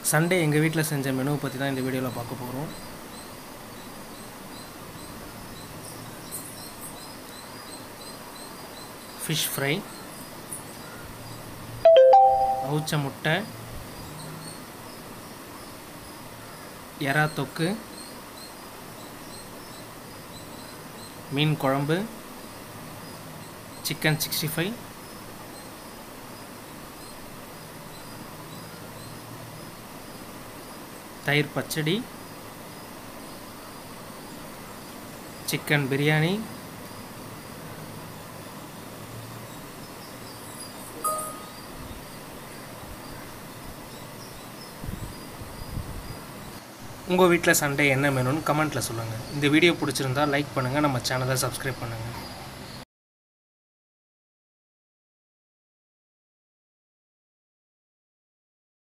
Sunday எங்கள் வீட்டில் செஞ்ச மெனுவை பற்றி தான் இந்த வீடியோவில் பார்க்க போகிறோம் ஃபிஷ் ஃப்ரை அவுச்ச முட்டை எறா தொக்கு மீன் குழம்பு சிக்கன் சிக்ஸ்டி ஃபைவ் தயிர் பச்சடி சிக்கன் பிரியாணி உங்கள் வீட்டில் சண்டே என்ன மெனுன்னு கமெண்ட்டில் சொல்லுங்கள் இந்த வீடியோ பிடிச்சிருந்தா லைக் பண்ணுங்கள் நம்ம சேனலை சப்ஸ்கிரைப் பண்ணுங்கள்